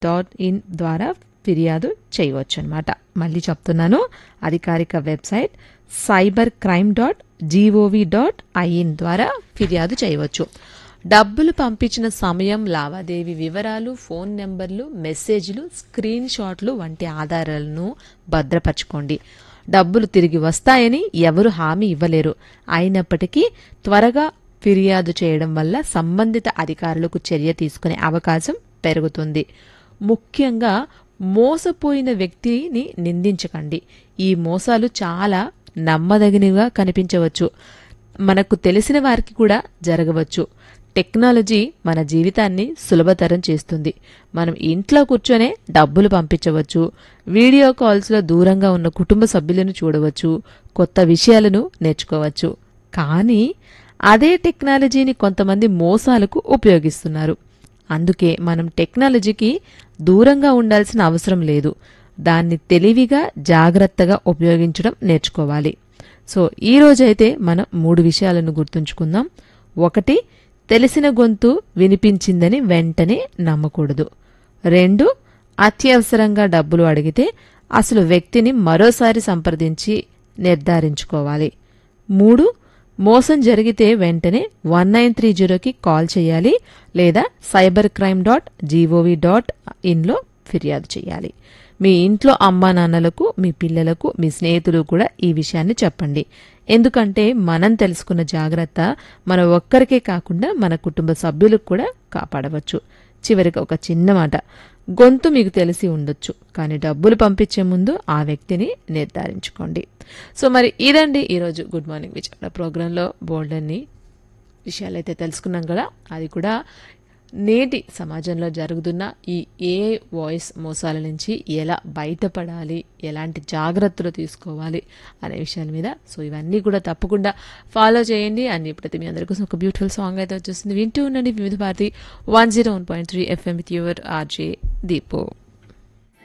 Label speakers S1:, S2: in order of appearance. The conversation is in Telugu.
S1: డాట్ ఇన్ ద్వారా ఫిర్యాదు చేయవచ్చు అనమాట మళ్ళీ చెప్తున్నాను అధికారిక website cyber crime dot GOV dot IN ద్వారా ఫిర్యాదు చేయవచ్చు డబ్బులు పంపించిన సమయం లావాదేవీ వివరాలు ఫోన్ నెంబర్లు మెసేజ్లు స్క్రీన్ షాట్లు వంటి ఆధారాలను భద్రపరచుకోండి డబ్బులు తిరిగి వస్తాయని ఎవరు హామీ ఇవ్వలేరు అయినప్పటికీ త్వరగా ఫిర్యాదు చేయడం వల్ల సంబంధిత అధికారులకు చర్య తీసుకునే అవకాశం పెరుగుతుంది ముఖ్యంగా మోసపోయిన వ్యక్తిని నిందించకండి ఈ మోసాలు చాలా నమ్మదగినవిగా కనిపించవచ్చు మనకు తెలిసిన వారికి కూడా జరగవచ్చు టెక్నాలజీ మన జీవితాన్ని సులభతరం చేస్తుంది మనం ఇంట్లో కూర్చొనే డబ్బులు పంపించవచ్చు వీడియో కాల్స్లో దూరంగా ఉన్న కుటుంబ సభ్యులను చూడవచ్చు కొత్త విషయాలను నేర్చుకోవచ్చు కానీ అదే టెక్నాలజీని కొంతమంది మోసాలకు ఉపయోగిస్తున్నారు అందుకే మనం టెక్నాలజీకి దూరంగా ఉండాల్సిన అవసరం లేదు దాన్ని తెలివిగా జాగ్రత్తగా ఉపయోగించడం నేర్చుకోవాలి సో ఈ రోజైతే మనం మూడు విషయాలను గుర్తుంచుకుందాం ఒకటి తెలిసిన గొంతు వినిపించిందని వెంటనే నమ్మకూడదు రెండు అత్యవసరంగా డబ్బులు అడిగితే అసలు వ్యక్తిని మరోసారి సంప్రదించి నిర్ధారించుకోవాలి మూడు మోసం జరిగితే వెంటనే వన్ నైన్ త్రీ జీరోకి కాల్ చేయాలి లేదా cyber crime dot GOV dot ఇన్లో ఫిర్యాదు చేయాలి మీ ఇంట్లో అమ్మా నాన్నలకు మీ పిల్లలకు మీ స్నేహితులు కూడా ఈ విషయాన్ని చెప్పండి ఎందుకంటే మనం తెలుసుకున్న జాగ్రత్త మన ఒక్కరికే కాకుండా మన కుటుంబ సభ్యులకు కూడా కాపాడవచ్చు చివరికి ఒక చిన్న మాట గొంతు మీకు తెలిసి ఉండొచ్చు కానీ డబ్బులు పంపించే ముందు ఆ వ్యక్తిని నిర్ధారించుకోండి సో మరి ఇదండి ఈరోజు గుడ్ మార్నింగ్ విజయవాడ ప్రోగ్రాంలో బోల్డ్ అన్ని విషయాలైతే తెలుసుకున్నాం కదా అది కూడా నేటి సమాజంలో జరుగుతున్న ఈ ఏ వాయిస్ మోసాల నుంచి ఎలా బయటపడాలి ఎలాంటి జాగ్రత్తలు తీసుకోవాలి అనే విషయాల మీద సో ఇవన్నీ కూడా తప్పకుండా ఫాలో చేయండి అని ఇప్పుడైతే మీ అందరి కోసం ఒక బ్యూటిఫుల్ సాంగ్ అయితే వచ్చేస్తుంది వింటూ ఉండండి Vividh Bharati one zero one point three FM with your RJ దీపో